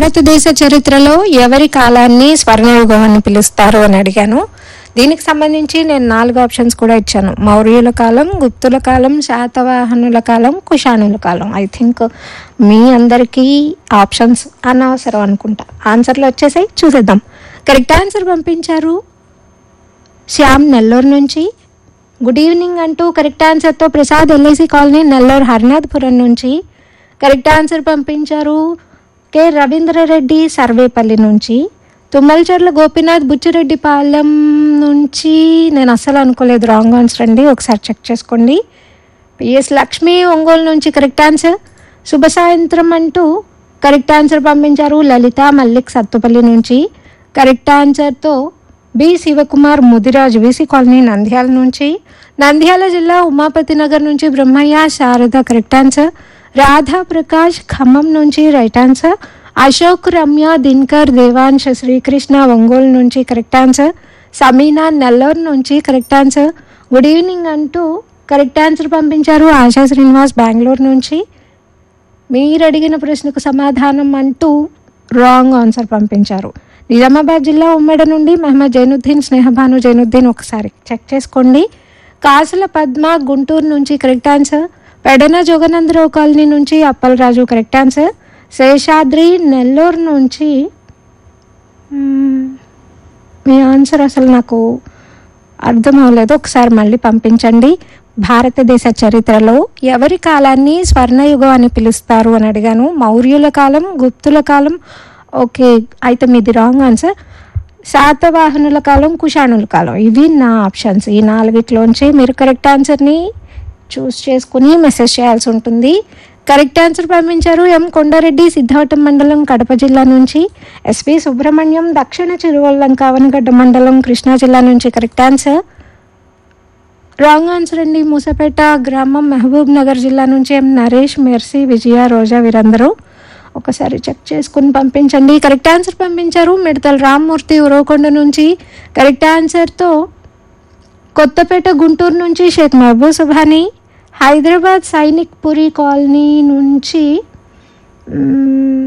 భారతదేశ చరిత్రలో ఎవరి కాలాన్ని స్వర్ణయుగం అని పిలుస్తారు అని అడిగాను దీనికి సంబంధించి నేను నాలుగు ఆప్షన్స్ కూడా ఇచ్చాను మౌర్యుల కాలం గుప్తుల కాలం శాతవాహనుల కాలం కుషాణుల కాలం ఐ థింక్ మీ అందరికీ ఆప్షన్స్ అనవసరం అనుకుంటా ఆన్సర్లు వచ్చేసాయి చూసేద్దాం కరెక్ట్ ఆన్సర్ పంపించారు శ్యామ్ నెల్లూరు నుంచి గుడ్ ఈవినింగ్ అంటూ కరెక్ట్ ఆన్సర్తో ప్రసాద్ ఎల్ఐసి కాలనీ నెల్లూరు హరినాథపురం నుంచి కరెక్ట్ ఆన్సర్ పంపించారు కె రవీంద్రరెడ్డి సర్వేపల్లి నుంచి తుమ్మలచర్ల గోపీనాథ్ బుచ్చిరెడ్డిపాలెం నుంచి నేను అస్సలు అనుకోలేదు రాంగ్ ఆన్సర్ అండి ఒకసారి చెక్ చేసుకోండి పిఎస్ లక్ష్మి ఒంగోలు నుంచి కరెక్ట్ ఆన్సర్ శుభ సాయంత్రం అంటూ కరెక్ట్ ఆన్సర్ పంపించారు లలిత మల్లిక్ సత్తుపల్లి నుంచి కరెక్ట్ ఆన్సర్తో B Sivakumar Mudiraj VC colony Nandyal నుంచి నంద్యాల జిల్లా ఉమాపతి నగర్ నుంచి బ్రహ్మయ్య శారద కరెక్ట్ ఆన్సర్ రాధా ప్రకాష్ ఖమ్మం నుంచి రైట్ ఆన్సర్ అశోక్ రమ్య దిన్కర్ దేవాంశ శ్రీకృష్ణ ఒంగోలు నుంచి కరెక్ట్ ఆన్సర్ సమీనా నెల్లూరు నుంచి కరెక్ట్ ఆన్సర్ గుడ్ ఈవినింగ్ అంటూ కరెక్ట్ ఆన్సర్ పంపించారు ఆశా శ్రీనివాస్ బెంగళూరు నుంచి మీరు అడిగిన ప్రశ్నకు సమాధానం అంటూ రాంగ్ ఆన్సర్ పంపించారు నిజామాబాద్ జిల్లా ఉమ్మడి నుండి మహమ్మద్ జైనుద్దీన్ స్నేహభాను జైనుద్దీన్ ఒకసారి చెక్ చేసుకోండి కాసుల పద్మ గుంటూరు నుంచి correct answer Pedana Joganandarao colony నుంచి అప్పలరాజు కరెక్ట్ ఆన్సర్ శేషాద్రి నెల్లూరు నుంచి మ్మ్, మీ ఆన్సర్ అసలు నాకు అర్థం అవ్వలేదు ఒకసారి మళ్ళీ పంపించండి భారతదేశ చరిత్రలో ఎవరి కాలాన్ని స్వర్ణయుగం అని పిలుస్తారు అని అడిగాను మౌర్యుల కాలం గుప్తుల కాలం ఓకే అయితే మీది రాంగ్ ఆన్సర్ శాతవాహనుల కాలం కుషాణుల కాలం ఇవి నా ఆప్షన్స్ ఈ నాలుగిట్లోంచి మీరు కరెక్ట్ ఆన్సర్ని చూస్ చేసుకుని మెసేజ్ చేయాల్సి ఉంటుంది కరెక్ట్ ఆన్సర్ పంపించారు ఎం కొండారెడ్డి సిద్ధావటం మండలం కడప జిల్లా నుంచి ఎస్వి సుబ్రహ్మణ్యం దక్షిణ చిరువల్లంక అవనగడ్డ మండలం కృష్ణా జిల్లా నుంచి కరెక్ట్ ఆన్సర్ రాంగ్ ఆన్సర్ అండి మూసపేట గ్రామం మహబూబ్ నగర్ జిల్లా నుంచి ఎం నరేష్ మెర్సీ విజయ రోజా వీరందరూ ఒకసారి చెక్ చేసుకుని పంపించండి కరెక్ట్ ఆన్సర్ పంపించారు మిడతల రామ్మూర్తి ఉరవకొండ నుంచి కరెక్ట్ ఆన్సర్తో కొత్తపేట గుంటూరు నుంచి షేక్ మహబూబ్ సుభాని హైదరాబాద్ సైనిక్ పురి కాలనీ నుంచి మ్మ్,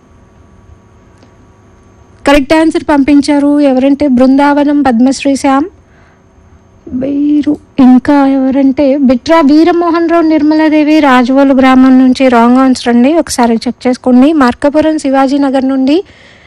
కరెక్ట్ ఆన్సర్ పంపించారు ఎవరంటే బృందావనం పద్మశ్రీ శ్యామ్ వీరు ఇంకా ఎవరంటే బిట్రా వీరమోహన్ రావు నిర్మలాదేవి రాజవోలు గ్రామం నుంచి రాంగ్ ఆన్సర్ అండి ఒకసారి చెక్ చేసుకోండి మార్కపురం శివాజీ నగర్ నుండి